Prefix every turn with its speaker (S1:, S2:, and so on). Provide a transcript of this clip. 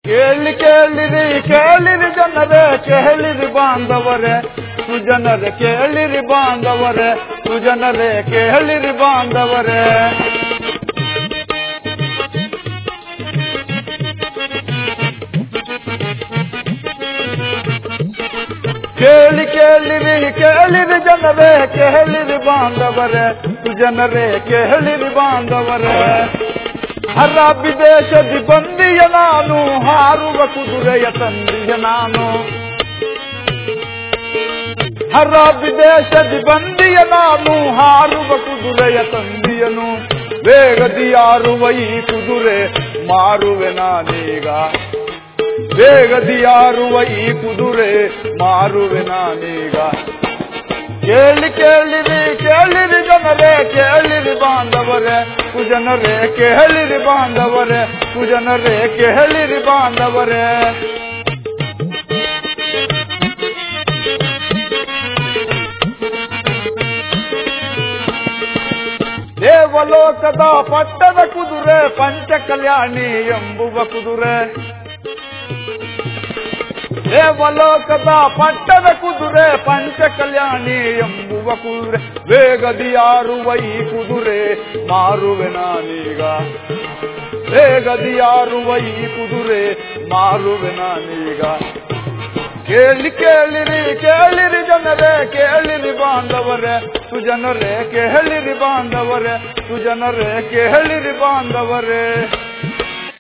S1: ಕೇಳಿ ಕೇಳಿರಿ ಕೇಳಿರಿ ಜನರೇ ಕೇಳಿರಿ ಬಾಂಧವರೇ ಸುಜನರೇ ಕೇಳಿರಿ ಬಾಂಧವರೇ ಸುಜನರೇ ಕೇಳಿರಿ ಬಾಂಧವರೇ ಕೇಳಿ ಕೇಳಿರಿ ಕೇಳಿರಿ ಜನರೇ ಕೇಳಿರಿ ಬಾಂಧವರೇ ಸುಜನರೇ ಕೇಳಿರಿ ಬಾಂಧವರೇ ಹರ ವಿದೇಶದಿ ಬಂದಿಯ ನಾನು ಹಾರುವ ಕುದುರೆಯ ತಂದಿಯ ನಾನು ಹರ ವಿದೇಶದಿ ಬಂದಿಯ ನಾನು ಹಾರುವ ಕುದುರೆಯ ತಂದಿಯನು ವೇಗದಿ ಯಾರುವ ಈ ಕುದುರೆ ಮಾರುವೆ ನಾನೀಗ ವೇಗದಿ ಯಾರುವ ಈ ಕುದುರೆ ಮಾರುವೆ ನಾನೀಗ ಕೇಳಿ ಕೇಳಿರಿ ಕೇಳಿರಿ ಜನರೇ ಕೇಳಿರಿ ಬಾಂಧವರೇ ಕುಜನರೇ ಕೇಳಿರಿ ಬಾಂಧವರೇ ಕುಜನರೇ ಕೇಳಿರಿ ಬಾಂಧವರೇ ದೇವಲೋಕದ ಪಟ್ಟದ ಕುದುರೆ ಪಂಚ ಕಲ್ಯಾಣಿ ಎಂಬುವ ಕುದುರೆ ದೇವಲೋಕದ ಪಟ್ಟದ ಕುದುರೆ ಪಂಚ ಕಲ್ಯಾಣಿ ಎಂಬುವ ಕುದುರೆ ವೇಗದಿ ಯಾರುವ ಈ ಕುದುರೆ ಮಾರುವೆ ನಾನೀಗ ವೇಗದಿ ಯಾರುವ ಈ ಕುದುರೆ ಮಾರುವೆ ನಾನೀಗ ಕೇಳಿ ಕೇಳಿರಿ ಕೇಳಿರಿ ಜನರೇ ಕೇಳಿರಿ ಬಾಂಧವರೇ ಸುಜನರೇ ಕೇಳಿರಿ ಬಾಂಧವರೇ ಸುಜನರೇ ಕೇಳಿರಿ ಬಾಂಧವರೇ